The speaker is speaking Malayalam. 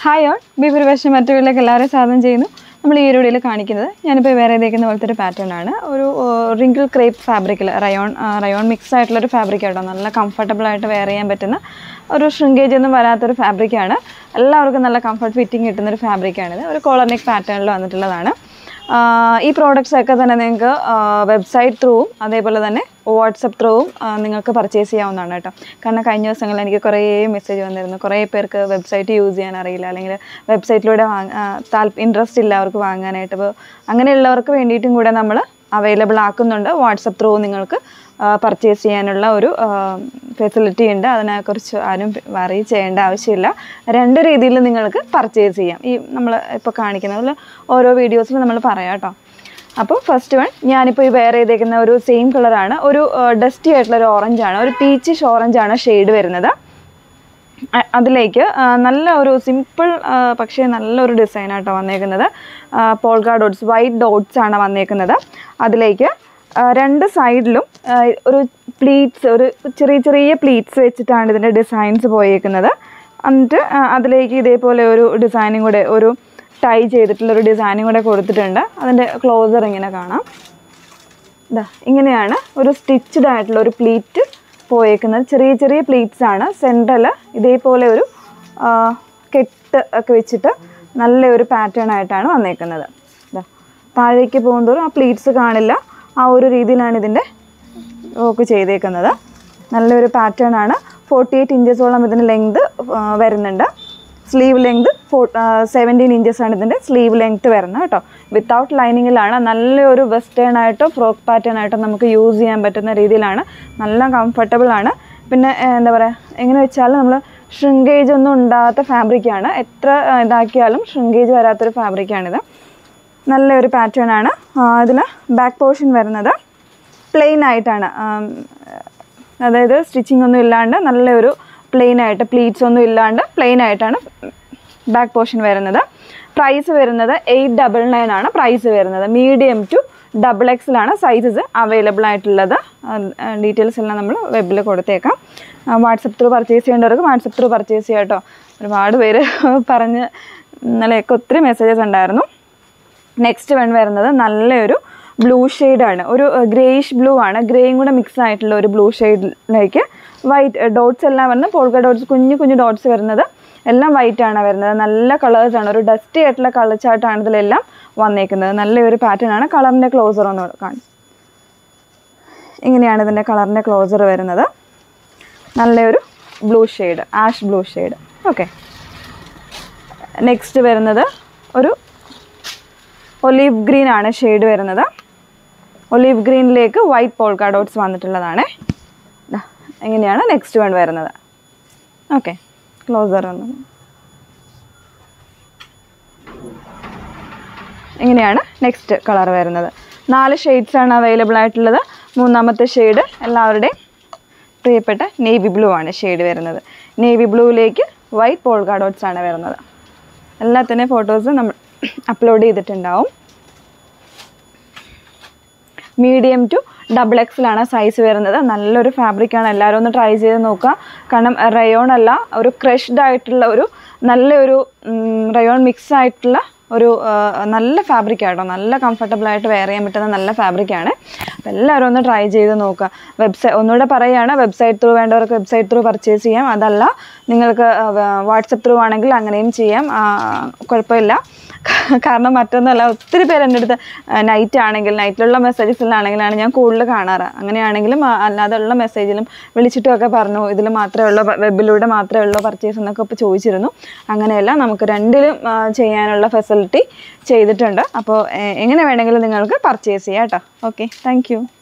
ഹായ് ഓൾ ബീബർ വേഷം മറ്റുകളിലേക്ക് എല്ലാവരെയും സ്വാഗതം ചെയ്യുന്നു നമ്മൾ ഈ ഒരു വീഡിയോയിൽ കാണിക്കുന്നത് ഞാനിപ്പോൾ വേറെ ഇതേക്കുന്ന പോലത്തെ ഒരു പാറ്റേൺ ആണ് ഒരു റിങ്കിൾ ക്രേപ്പ് ഫാബ്രിക്കിൽ റയോൺ റയോൺ മിക്സ് ആയിട്ടുള്ള ഒരു ഫാബ്രിക് ആട്ടോ നല്ല കംഫർട്ടബിൾ ആയിട്ട് വെയർ ചെയ്യാൻ പറ്റുന്ന ഒരു ഷ്രിങ്കേജ് ഒന്നും വരാത്തൊരു ഫാബ്രിക്കാണ് എല്ലാവർക്കും നല്ല കംഫർട്ട് ഫിറ്റിംഗ് കിട്ടുന്ന ഒരു ഫാബ്രിക്കാണിത് ഒരു കോളർനെക്ക് പാറ്റേണിൽ വന്നിട്ടുള്ളതാണ് ആഹ് ഈ പ്രോഡക്റ്റ്സ് ഒക്കെ തന്നെ നിങ്ങൾക്ക് വെബ്സൈറ്റ് ത്രൂവും അതേപോലെ തന്നെ വാട്സപ്പ് ത്രൂവും നിങ്ങൾക്ക് പർച്ചേസ് ചെയ്യാവുന്നതാണ് കേട്ടോ കാരണം കഴിഞ്ഞ ദിവസങ്ങളിൽ എനിക്ക് കുറേ മെസ്സേജ് വന്നിരുന്നു കുറേ പേർക്ക് വെബ്സൈറ്റ് യൂസ് ചെയ്യാൻ അറിയില്ല അല്ലെങ്കിൽ വെബ്സൈറ്റിലൂടെ വാങ്ങ താല്പ ഇൻട്രസ്റ്റ് ഇല്ല അവർക്ക് വാങ്ങാനായിട്ട് അപ്പോൾ അങ്ങനെയുള്ളവർക്ക് വേണ്ടിയിട്ടും കൂടെ നമ്മൾ അവൈലബിൾ ആക്കുന്നുണ്ട് വാട്സപ്പ് ത്രൂ നിങ്ങൾക്ക് പർച്ചേസ് ചെയ്യാനുള്ള ഒരു ഫെസിലിറ്റി ഉണ്ട് അതിനെക്കുറിച്ച് ആരും വറി ചെയ്യേണ്ട ആവശ്യമില്ല രണ്ട് രീതിയിൽ നിങ്ങൾക്ക് പർച്ചേസ് ചെയ്യാം ഈ നമ്മൾ ഇപ്പോൾ കാണിക്കുന്ന പോലെ ഓരോ വീഡിയോസിൽ നമ്മൾ പറയാം കേട്ടോ അപ്പോൾ ഫസ്റ്റ് വൺ ഞാനിപ്പോൾ ഈ വെയർ ചെയ്തേക്കുന്ന ഒരു സെയിം കളറാണ് ഒരു ഡസ്റ്റി ആയിട്ടുള്ള ഒരു ഓറഞ്ചാണ് ഒരു പീച്ചിഷ് ഓറഞ്ചാണ് ഷെയ്ഡ് വരുന്നത് അ- അതിലേക്ക് ആ, നല്ല ഒരു സിമ്പിൾ പക്ഷേ നല്ലൊരു ഡിസൈനാട്ടോ വന്നേക്കുന്നത് പോൾഗ ഡോട്ട്സ് വൈറ്റ് ഡോട്ട്സ് ആണ് വന്നേക്കുന്നത് അതിലേക്ക് ആ, രണ്ട് സൈഡിലും ആ, ഒരു പ്ലീറ്റ്സ് ഒരു ചെറിയ ചെറിയ പ്ലീറ്റ്സ് വെച്ചിട്ടാണ് ഇതിൻ്റെ ഡിസൈൻസ് പോയേക്കുന്നത് എന്നിട്ട് ആ, അതിലേക്ക് ഇതേപോലെ ഒരു ഡിസൈനും കൂടെ ഒരു ടൈ ചെയ്തിട്ടുള്ള ഒരു ഡിസൈനും കൂടെ കൊടുത്തിട്ടുണ്ട് അതിൻ്റെ ക്ലോസർ ഇങ്ങനെ കാണാം ഇതാ ഇങ്ങനെയാണ് ഒരു സ്റ്റിച്ച്ഡ് ആയിട്ടുള്ള ഒരു പ്ലീറ്റ് പോയേക്കുന്നത് ചെറിയ ചെറിയ പ്ലീറ്റ്സ് ആണ് സെൻട്രൽ ഇതേപോലെ ഒരു ആ, കെട്ട് ഒക്കെ വെച്ചിട്ട് നല്ല ഒരു പാറ്റേൺ ആയിട്ടാണ് വന്നേക്കുന്നത് ഇതാ താഴേക്ക് പോകുന്തോറും ആ പ്ലീറ്റ്സ് കാണില്ല ആ ഒരു രീതിയിലാണ് ഇതിൻ്റെ വർക്ക് ചെയ്തേക്കുന്നത് നല്ലൊരു പാറ്റേൺ ആണ് ഫോർട്ടി എയ്റ്റ് ഇഞ്ചസോളം ഇതിന് ലെങ്ത് വരുന്നുണ്ട് sleeve length four seventeen inches ആണ് ഇതിൻ്റെ സ്ലീവ് ലെങ്ത് വരുന്നത് കേട്ടോ വിത്തൗട്ട് ലൈനിങ്ങിലാണ് നല്ലൊരു വെസ്റ്റേൺ ആയിട്ടോ ഫ്രോക്ക് പാറ്റേൺ ആയിട്ടോ നമുക്ക് യൂസ് ചെയ്യാൻ പറ്റുന്ന രീതിയിലാണ് നല്ല കംഫർട്ടബിൾ ആണ് പിന്നെ ഏഹ്, എന്താ പറയുക എങ്ങനെ വെച്ചാൽ നമ്മൾ ഷ്രിങ്കേജ് ഒന്നും ഉണ്ടാകാത്ത ഫാബ്രിക്കാണ് എത്ര ആ, ഇതാക്കിയാലും ഷ്രിങ്കേജ് വരാത്തൊരു ഫാബ്രിക്കാണിത് നല്ലൊരു പാറ്റേൺ ആണ് ഇതിൽ ബാക്ക് പോർഷൻ വരുന്നത് പ്ലെയിൻ ആയിട്ടാണ് ആം, അതായത് സ്റ്റിച്ചിങ് ഒന്നും ഇല്ലാണ്ട് നല്ലൊരു പ്ലെയിൻ ആയിട്ട് പ്ലീറ്റ്സ് ഒന്നും ഇല്ലാണ്ട് പ്ലെയിൻ ആയിട്ടാണ് ബാക്ക് പോർഷൻ വരുന്നത് പ്രൈസ് വരുന്നത് എയ്റ്റ് ഡബിൾ നയൻ ആണ് പ്രൈസ് വരുന്നത് മീഡിയം ടു ഡബിൾ എക്സിലാണ് സൈസസ് അവൈലബിൾ ആയിട്ടുള്ളത് ഡീറ്റെയിൽസ് എല്ലാം നമ്മൾ വെബിൽ കൊടുത്തേക്കാം വാട്സപ്പ് ത്രൂ പർച്ചേസ് ചെയ്യേണ്ടവർക്ക് വാട്സപ്പ് ത്രൂ പർച്ചേസ് ചെയ്യാം കേട്ടോ ഒരുപാട് പേര് പറഞ്ഞ് ഇന്നലെയൊക്കെ ഒത്തിരി മെസ്സേജസ് ഉണ്ടായിരുന്നു നെക്സ്റ്റ് വൺ വരുന്നത് നല്ലൊരു ബ്ലൂ ആണ് ഒരു ഗ്രേയിഷ് ബ്ലൂ ആണ് ഗ്രേയും കൂടെ മിക്സ് ആയിട്ടുള്ള ഒരു ബ്ലൂ ഷെയ്ഡിലേക്ക് വൈറ്റ് ഡോട്ട്സ് എല്ലാം വരുന്നത് പോൾക്ക ഡോട്ട്സ് കുഞ്ഞു കുഞ്ഞു ഡോട്ട്സ് വരുന്നത് എല്ലാം വൈറ്റ് ആണ് വരുന്നത് നല്ല കളേഴ്സ് ആണ് ഒരു ഡസ്റ്റി ആയിട്ടുള്ള കളർ ചാർട്ടാണ് ഇതിലെല്ലാം വന്നേക്കുന്നത് നല്ലൊരു പാറ്റേൺ ആണ് കളറിൻ്റെ ക്ലോസർ ഒന്ന് കാണും ഇങ്ങനെയാണ് ഇതിൻ്റെ കളറിൻ്റെ ക്ലോസർ വരുന്നത് നല്ലൊരു blue shade ash blue shade okay next വരുന്നത് ഒരു ഒലീവ് ഗ്രീൻ ആണ് ഷെയ്ഡ് വരുന്നത് ഒലീവ് ഗ്രീനിലേക്ക് വൈറ്റ് പോൾക്ക ഡോട്ട്സ് വന്നിട്ടുള്ളതാണ് ദാ, ഇങ്ങനെയാണ് നെക്സ്റ്റ് വൺ വരുന്നത് ഓക്കെ ക്ലോസർ ഒന്ന് ഇങ്ങനെയാണ് നെക്സ്റ്റ് കളർ വരുന്നത് നാല് ഷെയ്ഡ്സ് ആണ് അവൈലബിൾ ആയിട്ടുള്ളത് മൂന്നാമത്തെ ഷെയ്ഡ് എല്ലാവരുടെയും പ്രിയപ്പെട്ട നേവി ബ്ലൂ ആണ് ഷെയ്ഡ് വരുന്നത് നേവി ബ്ലൂവിലേക്ക് വൈറ്റ് പോൾക്ക ഡോട്ട്സ് ആണ് വരുന്നത് എല്ലാത്തിൻ്റെയും ഫോട്ടോസ് നമ്മൾ അപ്ലോഡ് ചെയ്തിട്ടുണ്ടാവും മീഡിയം ടു ഡബിൾ എക്സിലാണ് സൈസ് വരുന്നത് നല്ലൊരു ഫാബ്രിക്കാണ് എല്ലാവരും ഒന്ന് ട്രൈ ചെയ്ത് നോക്കുക കാരണം റയോൺ അല്ല ഒരു ക്രഷ്ഡ് ആയിട്ടുള്ള ഒരു നല്ലൊരു റയോൺ മിക്സ് ആയിട്ടുള്ള ഒരു ആ, നല്ല ഫാബ്രിക് ആട്ടോ നല്ല കംഫർട്ടബിൾ ആയിട്ട് വെയർ ചെയ്യാൻ പറ്റുന്ന നല്ല ഫാബ്രിക്കാണ് അപ്പോൾ എല്ലാവരും ഒന്ന് ട്രൈ ചെയ്ത് നോക്കുക വെബ്സൈറ്റ് ഒന്നുകൂടെ പറയുകയാണ് വെബ്സൈറ്റ് ത്രൂ വേണ്ടവർക്ക് വെബ്സൈറ്റ് ത്രൂ പർച്ചേസ് ചെയ്യാം അതല്ല നിങ്ങൾക്ക് വാട്സപ്പ് ത്രൂ ആണെങ്കിൽ അങ്ങനെയും ചെയ്യാം ആ, കുഴപ്പമില്ല കാരണം മറ്റൊന്നല്ല ഒത്തിരി പേര് എൻ്റെ അടുത്ത് നൈറ്റ് ആണെങ്കിൽ നൈറ്റിലുള്ള മെസ്സേജസിലാണെങ്കിലാണ് ഞാൻ കൂടുതൽ കാണാറ് അങ്ങനെയാണെങ്കിലും ആ, അല്ലാതെയുള്ള മെസ്സേജിലും വിളിച്ചിട്ടും ഒക്കെ പറഞ്ഞു ഇതിൽ മാത്രമേ ഉള്ളൂ വെബിലൂടെ മാത്രമേ ഉള്ളൂ പർച്ചേസ് എന്നൊക്കെ ഇപ്പോൾ ചോദിച്ചിരുന്നു അങ്ങനെയല്ല നമുക്ക് രണ്ടിലും ആ, ചെയ്യാനുള്ള ഫെസിലിറ്റി ചെയ്തിട്ടുണ്ട് അപ്പോൾ എ- എങ്ങനെ വേണമെങ്കിലും നിങ്ങൾക്ക് പർച്ചേസ് ചെയ്യാം കേട്ടോ ഓക്കെ താങ്ക്